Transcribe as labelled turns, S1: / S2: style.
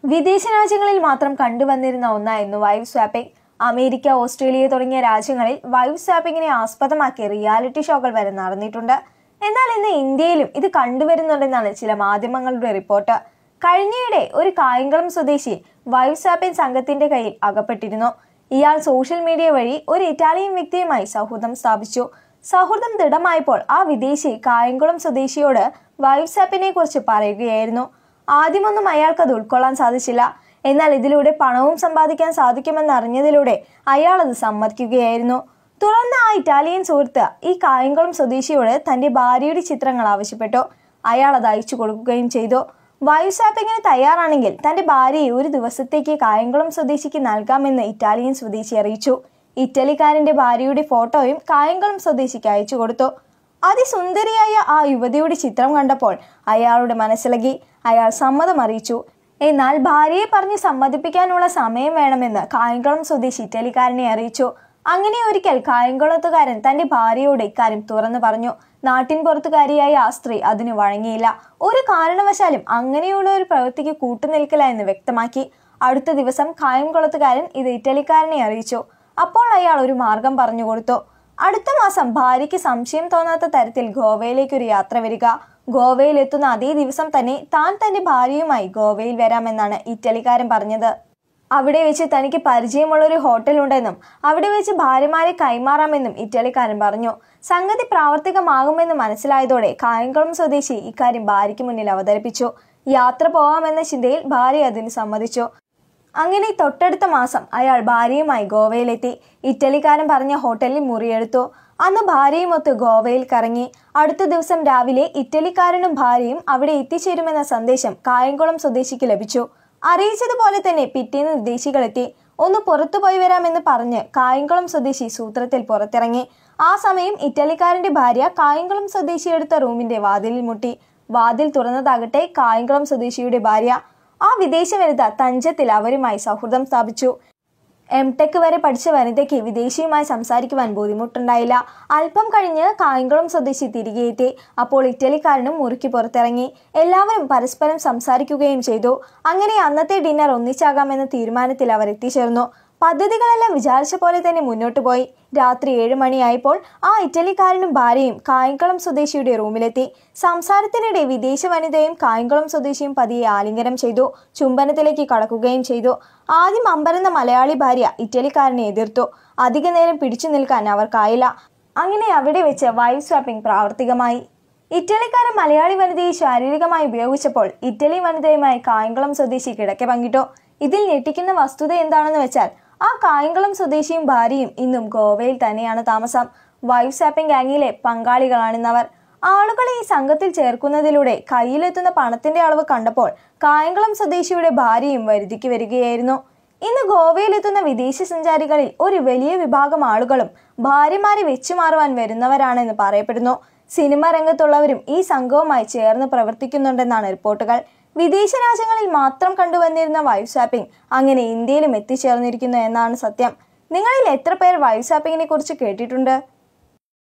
S1: വിദേശ രാജ്യങ്ങളിൽ മാത്രം കണ്ടുവന്നിരുന്ന ഒന്നായിരുന്നു വൈവ് സ്വാപ്പിംഗ് അമേരിക്ക ഓസ്ട്രേലിയ തുടങ്ങിയ രാജ്യങ്ങളിൽ വൈവ് സ്വാപ്പിങ്ങിനെ ആസ്പദമാക്കി റിയാലിറ്റി ഷോകൾ വരെ നടന്നിട്ടുണ്ട് എന്നാൽ ഇന്ന് ഇന്ത്യയിലും ഇത് കണ്ടുവരുന്നുണ്ടെന്നാണ് ചില മാധ്യമങ്ങളുടെ റിപ്പോർട്ട് കഴിഞ്ഞയിടെ ഒരു കായംകുളം സ്വദേശി വൈവ് സ്വാപ്പിംഗ് സംഘത്തിന്റെ കയ്യിൽ അകപ്പെട്ടിരുന്നു ഇയാൾ സോഷ്യൽ മീഡിയ വഴി ഒരു ഇറ്റാലിയൻ വ്യക്തിയുമായി സൗഹൃദം സ്ഥാപിച്ചു സൗഹൃദം ദൃഢമായപ്പോൾ ആ വിദേശി കായംകുളം സ്വദേശിയോട് വൈവ് സ്വാപ്പിനെ കുറിച്ച് പറയുകയായിരുന്നു ആദ്യമൊന്നും അയാൾക്ക് അത് ഉൾക്കൊള്ളാൻ സാധിച്ചില്ല എന്നാൽ ഇതിലൂടെ പണവും സമ്പാദിക്കാൻ സാധിക്കുമെന്ന് അറിഞ്ഞതിലൂടെ അയാൾ അത് സമ്മതിക്കുകയായിരുന്നു തുടർന്ന് ആ ഇറ്റാലിയൻ സുഹൃത്ത് ഈ കായംകുളം സ്വദേശിയോട് തന്റെ ഭാര്യയുടെ ചിത്രങ്ങൾ ആവശ്യപ്പെട്ടു അയാൾ അത് അയച്ചു കൊടുക്കുകയും ചെയ്തു വായുസാപ്പിങ്ങിന് തയ്യാറാണെങ്കിൽ തന്റെ ഭാര്യയെ ഒരു ദിവസത്തേക്ക് കായംകുളം സ്വദേശിക്ക് നൽകാമെന്ന് ഇറ്റാലിയൻ സ്വദേശി അറിയിച്ചു ഇറ്റലിക്കാരന്റെ ഭാര്യയുടെ ഫോട്ടോയും കായംകുളം സ്വദേശിക്ക് അയച്ചു കൊടുത്തു അതിസുന്ദരിയായ ആ യുവതിയുടെ ചിത്രം കണ്ടപ്പോൾ അയാളുടെ മനസ്സിളകി അയാൾ സമ്മതം അറിയിച്ചു എന്നാൽ ഭാര്യയെ പറഞ്ഞ് സമ്മതിപ്പിക്കാനുള്ള സമയം വേണമെന്ന് കായംകുളം സ്വദേശി ഇറ്റലിക്കാരനെ അറിയിച്ചു അങ്ങനെ ഒരിക്കൽ കായംകുളത്തുകാരൻ തന്റെ ഭാര്യയോട് ഇക്കാര്യം തുറന്നു പറഞ്ഞു നാട്ടിൻ പുറത്തുകാരിയായ ആ സ്ത്രീ അതിന് വഴങ്ങിയില്ല ഒരു കാരണവശാലും അങ്ങനെയുള്ള ഒരു പ്രവൃത്തിക്ക് കൂട്ടുനിൽക്കില്ല എന്ന് വ്യക്തമാക്കി അടുത്ത ദിവസം കായംകുളത്തുകാരൻ ഇത് ഇറ്റലിക്കാരനെ അറിയിച്ചു അപ്പോൾ അയാൾ ഒരു മാർഗം പറഞ്ഞു കൊടുത്തു അടുത്ത മാസം ഭാര്യയ്ക്ക് സംശയം തോന്നാത്ത തരത്തിൽ ഗോവയിലേക്ക് ഒരു യാത്ര വരിക ഗോവയിൽ എത്തുന്ന അതേ ദിവസം തന്നെ താൻ തന്റെ ഭാര്യയുമായി ഗോവയിൽ വരാമെന്നാണ് ഇറ്റലിക്കാരൻ പറഞ്ഞത് അവിടെ വെച്ച് തനിക്ക് പരിചയമുള്ള ഒരു ഹോട്ടൽ ഉണ്ടെന്നും അവിടെ വെച്ച് ഭാര്യമാരെ കൈമാറാമെന്നും ഇറ്റലിക്കാരൻ പറഞ്ഞു സംഗതി പ്രാവർത്തികമാകുമെന്ന് മനസ്സിലായതോടെ കായംകുളം സ്വദേശി ഇക്കാര്യം ഭാര്യയ്ക്ക് മുന്നിൽ അവതരിപ്പിച്ചു യാത്ര പോവാമെന്ന ചിന്തയിൽ ഭാര്യ അതിന് സമ്മതിച്ചു അങ്ങനെ തൊട്ടടുത്ത മാസം അയാൾ ഭാര്യയുമായി ഗോവയിലെത്തി ഇറ്റലിക്കാരൻ പറഞ്ഞ ഹോട്ടലിൽ മുറിയെടുത്തു അന്ന് ഭാര്യയുമൊത്ത് ഗോവയിൽ കറങ്ങി അടുത്ത ദിവസം രാവിലെ ഇറ്റലിക്കാരനും ഭാര്യയും അവിടെ എത്തിച്ചേരുമെന്ന സന്ദേശം കായംകുളം സ്വദേശിക്ക് ലഭിച്ചു അറിയിച്ചതുപോലെ തന്നെ പിറ്റേന്ന് വിദേശികളെത്തി ഒന്ന് പുറത്തു പോയി വരാമെന്ന് പറഞ്ഞ് കായംകുളം സ്വദേശി സൂത്രത്തിൽ പുറത്തിറങ്ങി ആ സമയം ഇറ്റലിക്കാരന്റെ ഭാര്യ കായംകുളം സ്വദേശി എടുത്ത റൂമിന്റെ വാതിലിൽ മുട്ടി വാതിൽ തുറന്നതാകട്ടെ കായംകുളം സ്വദേശിയുടെ ഭാര്യ ആ വിദേശ വനിത തഞ്ചത്തിൽ അവരുമായി സൗഹൃദം സ്ഥാപിച്ചു എം ടെക് വരെ പഠിച്ച വനിതയ്ക്ക് വിദേശിയുമായി സംസാരിക്കുവാൻ ബുദ്ധിമുട്ടുണ്ടായില്ല അല്പം കഴിഞ്ഞ് കായംകുളം സ്വദേശി തിരികെ എത്തി അപ്പോൾ ഇറ്റലിക്കാരനും മുറുക്കി പുറത്തിറങ്ങി എല്ലാവരും പരസ്പരം സംസാരിക്കുകയും ചെയ്തു അങ്ങനെ അന്നത്തെ ഡിന്നർ ഒന്നിച്ചാകാമെന്ന തീരുമാനത്തിൽ അവർ എത്തിച്ചേർന്നു പദ്ധതികളെല്ലാം വിചാരിച്ച പോലെ തന്നെ മുന്നോട്ട് പോയി രാത്രി ഏഴ് മണിയായപ്പോൾ ആ ഇറ്റലിക്കാരനും ഭാര്യയും കായംകുളം സ്വദേശിയുടെ റൂമിലെത്തി സംസാരത്തിനിടെ വിദേശ വനിതയും കായംകുളം സ്വദേശിയും പതിയെ ആലിംഗനം ചെയ്തു ചുംബനത്തിലേക്ക് കടക്കുകയും ചെയ്തു ആദ്യം അമ്പരന്ന മലയാളി ഭാര്യ ഇറ്റലിക്കാരനെ എതിർത്തു അധിക നേരം പിടിച്ചു നിൽക്കാൻ അവർക്കായില്ല അങ്ങനെ അവിടെ വെച്ച് വൈവ് സ്വാപ്പിംഗ് പ്രാവർത്തികമായി ഇറ്റലിക്കാരൻ മലയാളി വനിതയെ ശാരീരികമായി ഉപയോഗിച്ചപ്പോൾ ഇറ്റലി വനിതയുമായി കായംകുളം സ്വദേശി കിടക്ക പങ്കിട്ടു ഇതിൽ ഞെട്ടിക്കുന്ന വസ്തുത എന്താണെന്ന് വെച്ചാൽ ആ കായംകുളം സ്വദേശിയും ഭാര്യയും ഇന്നും ഗോവയിൽ തന്നെയാണ് താമസം വൈവ് സാപ്പിംഗ് ഗാങ്ങിലെ പങ്കാളികളാണിന്നവർ ആളുകളെ ഈ സംഘത്തിൽ ചേർക്കുന്നതിലൂടെ കയ്യിലെത്തുന്ന പണത്തിന്റെ അളവ് കണ്ടപ്പോൾ കായംകുളം സ്വദേശിയുടെ ഭാര്യയും വരുതിക്ക് വരികയായിരുന്നു ഇന്ന് ഗോവയിലെത്തുന്ന വിദേശ സഞ്ചാരികളിൽ ഒരു വലിയ വിഭാഗം ആളുകളും ഭാര്യമാരെ വെച്ചുമാറുവാൻ വരുന്നവരാണെന്ന് പറയപ്പെടുന്നു സിനിമ രംഗത്തുള്ളവരും ഈ സംഘവുമായി ചേർന്ന് പ്രവർത്തിക്കുന്നുണ്ടെന്നാണ് റിപ്പോർട്ടുകൾ വിദേശ രാജ്യങ്ങളിൽ മാത്രം കണ്ടുവന്നിരുന്ന വൈവ് ഷാപ്പിംഗ് അങ്ങനെ ഇന്ത്യയിലും എത്തിച്ചേർന്നിരിക്കുന്നു എന്നാണ് സത്യം നിങ്ങളിൽ എത്ര പേർ വൈവ് ഷാപ്പിങ്ങിനെ കുറിച്ച് കേട്ടിട്ടുണ്ട്